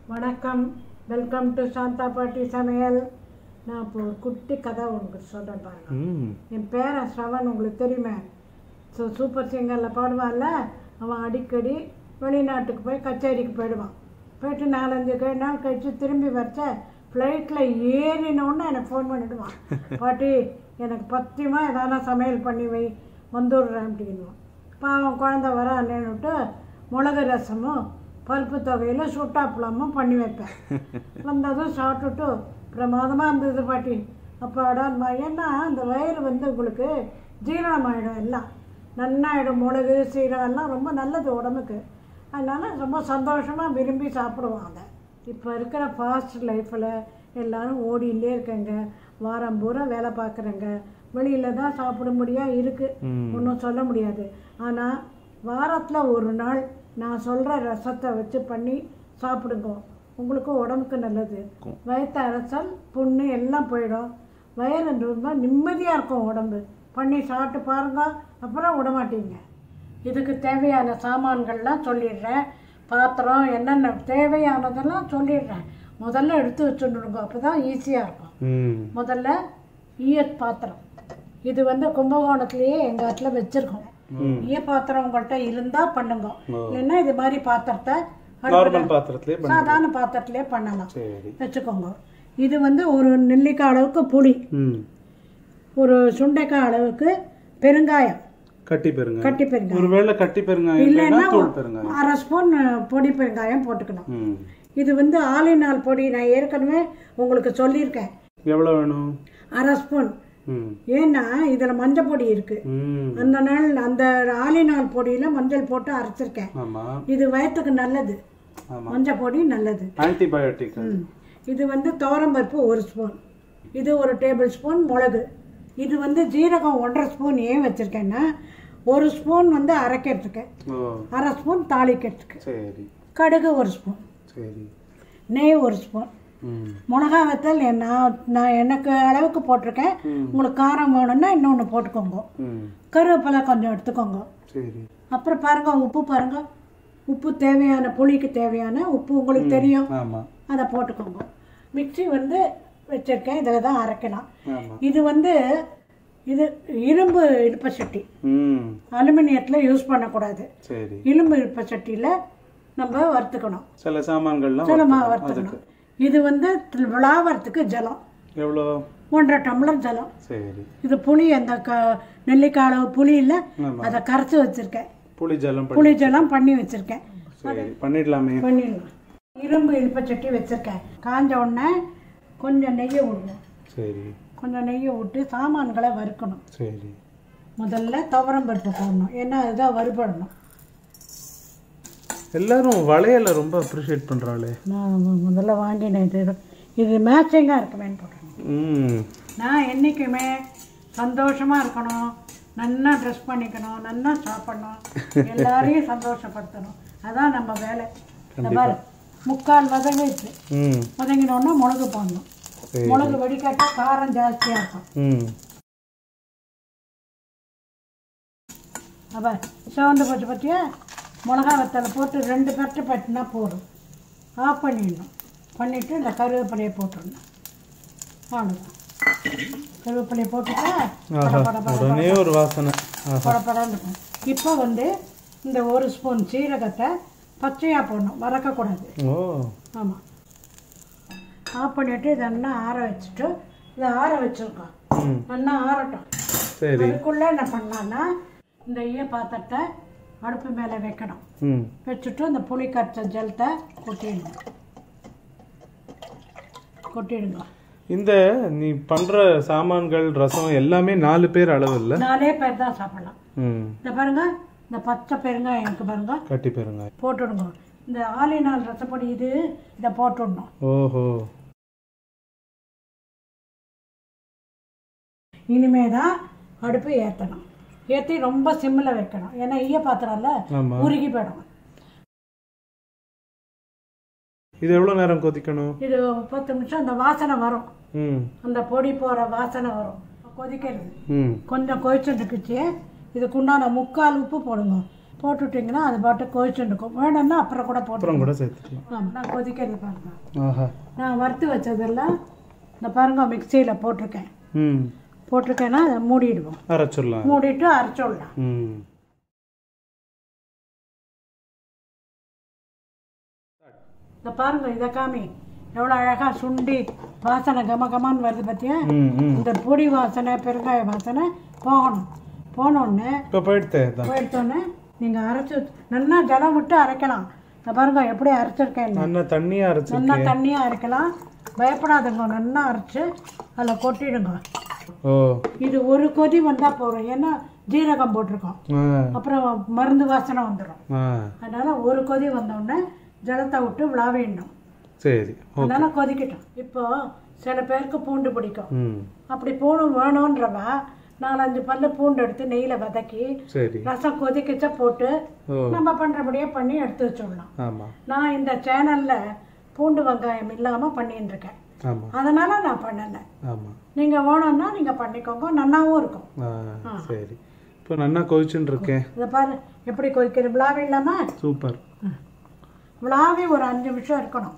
வணக்கம் welcome to Shantha பாட்டி சமையல் நான் இப்போ ஒரு குட்டி கதை உங்களுக்கு சொல்கிறேன் பாருங்க ம் என் பேரன் ஸ்ரவன் உங்களுக்கு தெரியுமே ஸோ சூப்பர் சிங்கரில் பாடுவான்ல அவன் அடிக்கடி வெளிநாட்டுக்கு போய் கச்சேரிக்கு போயிடுவான் போயிட்டு நாலஞ்சு கை நாள் கழித்து திரும்பி வச்ச ஃப்ளைட்டில் ஏறினோன்னு எனக்கு ஃபோன் பண்ணிடுவான் பாட்டி எனக்கு பத்தியமாக எதனா சமையல் பண்ணி வை வந்துடுறேன் அப்படின்னுவான் பாவம் குழந்த வர அண்ணன்னுட்டு மிளகு ரசமும் பருப்பு தொகையில் சுட்டாப்பளமும் பண்ணி வைப்பேன் வந்ததும் சாப்பிட்டுட்டு பிரமாதமாக இருந்தது பாட்டி அப்பாடான்மா ஏன்னா அந்த வயிறு வந்து உங்களுக்கு ஜீரணமாயிடும் எல்லாம் நன்னாயிடும் மிளகு சீரகம் எல்லாம் ரொம்ப நல்லது உடம்புக்கு அதனால் ரொம்ப சந்தோஷமாக விரும்பி சாப்பிடுவாங்க இப்போ இருக்கிற ஃபாஸ்ட் லைஃப்பில் எல்லாரும் ஓடிண்டே இருக்கங்க வாரம் பூரா வேலை பார்க்குறேங்க வெளியில் தான் சாப்பிடும்படியாக இருக்குது ம். ஒன்றும் சொல்ல முடியாது ஆனால் வாரத்தில் ஒரு நாள் நான் சொல்கிற ரசத்தை வச்சு பண்ணி சாப்பிடுங்க உங்களுக்கு உடம்புக்கு நல்லது வயிற்று அரைச்சல் புண்ணு எல்லாம் போயிடும் வயிறு ரொம்ப நிம்மதியாக இருக்கும் உடம்பு பண்ணி சாப்பிட்டு பாருங்க அப்புறம் விடமாட்டீங்க இதுக்கு தேவையான சாமான்கள்லாம் சொல்லிடுறேன் பாத்திரம் என்னென்ன தேவையானதெல்லாம் சொல்லிடுறேன் முதல்ல எடுத்து வச்சுடுங்க அப்போ தான் ஈஸியாக இருக்கும் ம் முதல்ல ஈயத் பாத்திரம் இது வந்து கும்பகோணத்துலேயே எங்கள் இடத்துல வச்சுருக்கோம் ஈய பாத்திரம் உங்கள்கிட்ட இருந்தால் பண்ணுங்க இல்லைன்னா இது மாதிரி பாத்திரத்தை நார்மல் பாத்திரத்திலே பண்ணி சாதாரண பாத்திரத்திலே பண்ணலாம் சரி வச்சுக்கோங்க இது வந்து ஒரு நெல்லிக்காய் அளவுக்கு புளி ம் ஒரு சுண்டைக்காய் அளவுக்கு பெருங்காயம் கட்டி பெருங்க கட்டி பெருங்காயம் ஒருவேளை கட்டி பெருங்காயம் இல்லைன்னா இல்லைன்னா தூள் பெருங்காயம் அரை ஸ்பூன் பொடி பெருங்காயம் போட்டுக்கணும் ம் இது வந்து ஆலினால் பொடி நான் ஏற்கனவே உங்களுக்கு சொல்லியிருக்கேன் எவ்வளோ வேணும் அரை ஸ்பூன் ம் ஏன்னா இதில் மஞ்சள் பொடி இருக்குது ம் அந்த நாள் அந்த ஆலினால் பொடியில் மஞ்சள் போட்டு அரைச்சிருக்கேன் ஆமாம் இது வயிற்றுக்கு நல்லது ஆமாம் மஞ்சள் பொடி நல்லது ஆன்டிபயோட்டிக் ம். இது வந்து துவரம்பருப்பு ஒரு ஸ்பூன் இது ஒரு டேபிள் ஸ்பூன் மிளகு இது வந்து ஜீரகம் ஒன்றரை ஸ்பூன் ஏன் வச்சுருக்கேன்னா ஒரு ஸ்பூன் வந்து அரைக்கிறதுக்கு ஓ அரை ஸ்பூன் தாளிக்கிறதுக்கு சரி கடுகு ஒரு ஸ்பூன் சரி நெய் ஒரு ஸ்பூன் ம் மிளகா வத்தல் நான் நான் எனக்கு அளவுக்கு போட்டிருக்கேன் உங்களுக்கு காரம் வேணும்னா இன்னொன்று போட்டுக்கோங்க ம் கருவேப்பிலை கொஞ்சம் எடுத்துக்கோங்க சரி அப்புறம் பாருங்க உப்பு பாருங்க உப்பு தேவையான புளிக்கு தேவையான உப்பு உங்களுக்கு தெரியும் ஆமாம் அதை போட்டுக்கோங்க மிக்ஸி வந்து வச்சுருக்கேன் இதில் தான் அரைக்கலாம் ஆமாம் இது வந்து இது இரும்பு இடுப்ப சட்டி ம் அலுமினியத்தில் யூஸ் பண்ணக்கூடாது சரி இரும்பு இடுப்ப சட்டியில் நம்ம வறுத்துக்கணும் சில சாமான்கள்லாம் சுலமா வறுத்துக்கணும். வறுத்துக்கணும் இது வந்து விளாவறதுக்கு ஜலம் எவ்வளோ ஒன்றரை டம்ளர் ஜலம் சரி இது புளி அந்த க நெல்லிக்காய் அளவு புளி இல்லை ஆமாம் அதை கரைச்சி வச்சுருக்கேன் புளி ஜலம் பண்ணி புளி ஜலம் பண்ணி வச்சுருக்கேன் சரி பண்ணிடலாமே பண்ணிடலாம் இரும்பு இழுப்ப சட்டி வச்சுருக்கேன் காஞ்ச உடனே கொஞ்சம் நெய்யை விடுவோம் சரி கொஞ்சம் நெய்யை விட்டு சாமான்களை வறுக்கணும் சரி முதல்ல துவரம் பருப்பு போடணும் ஏன்னா அதுதான் வறுபடணும் எல்லாரும் வளையலை ரொம்ப அப்ரிஷியேட் பண்ணுறாளே நான் முதல்ல வாங்கினேன் இது இது மேட்சிங்காக இருக்குமேன்னு போட்டேன் ம் நான் என்றைக்குமே சந்தோஷமாக இருக்கணும் நல்லா ட்ரெஸ் பண்ணிக்கணும் நல்லா சாப்பிடணும் எல்லாரையும் சந்தோஷப்படுத்தணும் அதான் நம்ம வேலை இந்த பாரு முக்கால் வதங்கிச்சு ம் வதங்கினோன்னா மிளகு போடணும் சரி மிளகு வடிகட்ட காரம் ஜாஸ்தியாக இருக்கும் ம் அப்போ சிவந்து போச்சு பற்றியா மிளகா வத்தலை போட்டு ரெண்டு கட்டு பட்டினா போதும் ஆஃப் பண்ணிடணும் பண்ணிவிட்டு இந்த கருவேப்பிலையை போட்டுடணும் அவ்வளோதான் கருவேப்பிலையை போட்டுட்டா ஆஹா பட பட உடனே ஒரு வாசனை ஆஹா பட படன்னு இருக்கும் இப்போ வந்து இந்த ஒரு ஸ்பூன் சீரகத்தை பச்சையாக போடணும் வறக்கக்கூடாது ஓ ஆமாம் ஆஃப் பண்ணிவிட்டு இதை நல்லா ஆற வச்சுட்டு இதை ஆற வச்சுருக்கோம் ம் நல்லா ஆறட்டும் சரி அதுக்குள்ளே என்ன பண்ணலான்னா இந்த ஈய பாத்திரத்தை அடுப்பு மேலே வைக்கணும் ம் வச்சுட்டு இந்த புளி கரைச்ச ஜலத்தை கொட்டிடுங்க கொட்டிடுங்க இந்த நீ பண்ற சாமான்கள் ரசம் எல்லாமே நாலு பேர் அளவு இல்ல நாலே பேர் தான் சாப்பிடலாம் ம் இந்த பாருங்க இந்த பச்சை பெருங்காயம் எனக்கு பாருங்க கட்டி பெருங்காயம் போட்டுடுங்க இந்த ஆலினால் ரசப்பொடி இது இதை போட்டுடணும் ஓஹோ இனிமே தான் அடுப்பு ஏற்றணும் ஏற்றி ரொம்ப சிம்மில் வைக்கணும் ஏன்னா ஈய பாத்திரம்ல ஆமா உருகி போயிடும் இது எவ்வளவு நேரம் கொதிக்கணும் இது பத்து நிமிஷம் அந்த வாசனை வரும் ம் அந்த பொடி போகிற வாசனை வரும் கொதிக்கிறது ம் கொஞ்சம் கொதிச்சுட்டுக்குச்சு இதுக்கு உண்டான முக்கால் உப்பு போடுங்க போட்டுட்டிங்கன்னா அது பாட்டு கொதிச்சுட்டு இருக்கும் வேணும்னா அப்புறம் கூட போட்டு அப்புறம் கூட சேர்த்துக்கலாம் ஆமாம் நான் கொதிக்கிறது பாருங்க ஆஹா நான் வறுத்து வச்சதெல்லாம் இந்த பாருங்க மிக்சியில் போட்டிருக்கேன் ம் போட்டிருக்கேன்னா அதை மூடிடுவோம் அரைச்சிடலாம் மூடிட்டு அரைச்சிடலாம் ம் இந்த பாருங்க இதை காமி எவ்வளோ அழகாக சுண்டி வாசனை கம கமான்னு வருது பார்த்தியா ம் ம் இந்த பொடி வாசனை பெருங்காய வாசனை போகணும் போனோடனே இப்போ போயிடுத்தே தான் போயிட்டோன்னே நீங்கள் அரைச்சி நல்லா ஜலம் விட்டு அரைக்கலாம் இந்த பாருங்க எப்படி அரைச்சிருக்கேன் நல்லா தண்ணியாக அரைச்சி நல்லா தண்ணியாக அரைக்கலாம் பயப்படாதுங்க நல்லா அரைச்சி அதில் கொட்டிடுங்க ஓ இது ஒரு கொதி வந்தால் போதும் ஏன்னா ஜீரகம் போட்டிருக்கோம் ஆ அப்புறம் மருந்து வாசனை வந்துடும் ஆ அதனால் ஒரு கொதி வந்தோடனே ஜலத்தை விட்டு விளாவிடணும் சரி ஓ அதனால கொதிக்கட்டும் இப்போ சில பேருக்கு பூண்டு பிடிக்கும் ம் அப்படி பூண்டு வேணுன்றவ நாலஞ்சு பல்லு பூண்டு எடுத்து நெய்யில் வதக்கி சரி ரசம் கொதிக்கச்ச போட்டு ஓ நம்ம பண்ணுறபடியே பண்ணி எடுத்து வச்சுடலாம் ஆமாம் நான் இந்த சேனலில் பூண்டு வெங்காயம் இல்லாமல் பண்ணின்னு இருக்கேன் ஆமாம் அதனால நான் பண்ணலை ஆமாம் நீங்கள் வேணும்னா நீங்கள் பண்ணிக்கோங்க நன்னாவும் இருக்கும் ஆ சரி இப்போ நல்லா கொதிச்சுன்னு இருக்கேன் இதை பாரு எப்படி கொதிக்கிறது விழாவி இல்லாமல் சூப்பர் விழாவி ஒரு அஞ்சு நிமிஷம் இருக்கணும்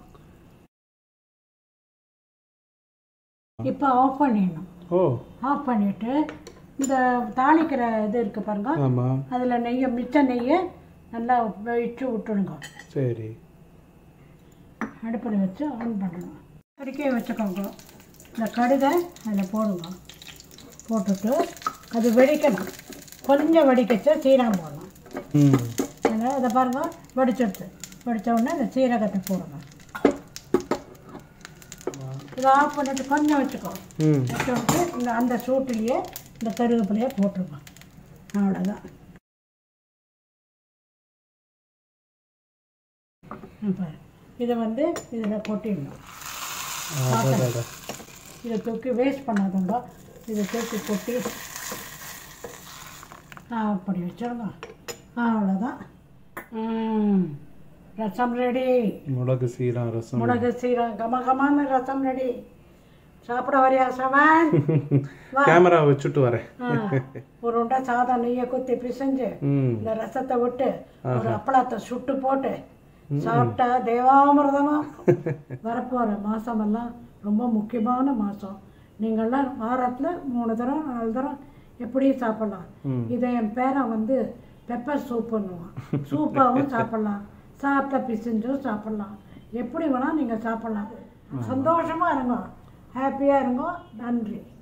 இப்போ ஆஃப் பண்ணிடணும் ஓ ஆஃப் பண்ணிவிட்டு இந்த தாளிக்கிற இது இருக்குது பாருங்க ஆமாம் அதில் நெய்யை மிச்ச நெய்யை நல்லா வச்சு விட்டுடுங்க சரி அடுப்பில் வச்சு ஆன் பண்ணணும் கடுக்கையை வச்சுக்கோங்க இந்த கடுகை அதில் போடுங்க போட்டுட்டு அது வெடிக்கணும் கொஞ்சம் வெடிக்கச்ச சீரகம் போடணும் ம் அதில் அதை பாருங்க வெடிச்சிடுது வெடிச்ச உடனே இந்த சீரகத்தை போடுங்க இதை ஆஃப் பண்ணிட்டு கொஞ்சம் வச்சுக்கோ ம் வச்சு விட்டு இந்த அந்த சூட்டுலேயே இந்த கருவேப்பிலையே போட்டுருங்க அவ்வளோதான் பாரு இதை வந்து இதில் கொட்டிடணும் அடடடா. இதை தூக்கி வேஸ்ட் பண்ணாதவங்க இதை தூக்கி கொட்டி ஆ, அப்படி வச்சிருங்க அவ்வளோதான் ம், ரசம் ரெடி மிளகு சீரகம் ரசம் மிளகு சீரகம் கம கமான ரசம் ரெடி சாப்பிட வரியா சவன் கேமரா வச்சுட்டு வரேன் ஆ, ஒரு உண்டை சாதம் நெய்யை குத்தி பிசைஞ்சு ம் இந்த ரசத்தை விட்டு ஒரு அப்பளத்தை சுட்டு போட்டு சாப்பிட்டா தேவாமிர்தமா வரப்போகிற மாதமெல்லாம் ரொம்ப முக்கியமான மாதம் நீங்கள்லாம் வாரத்தில் மூணு தரம் நாலு தரம் எப்படியும் சாப்பிடலாம் ம். இதை என் பேரன் வந்து பெப்பர் சூப் பண்ணுவான் சூப்பாகவும் சாப்பிடலாம் சாப்பிட்ட பிசைஞ்சும் சாப்பிடலாம் எப்படி வேணால் நீங்கள் சாப்பிடலாம் சந்தோஷமாக இருங்க ஹாப்பியாக இருங்க நன்றி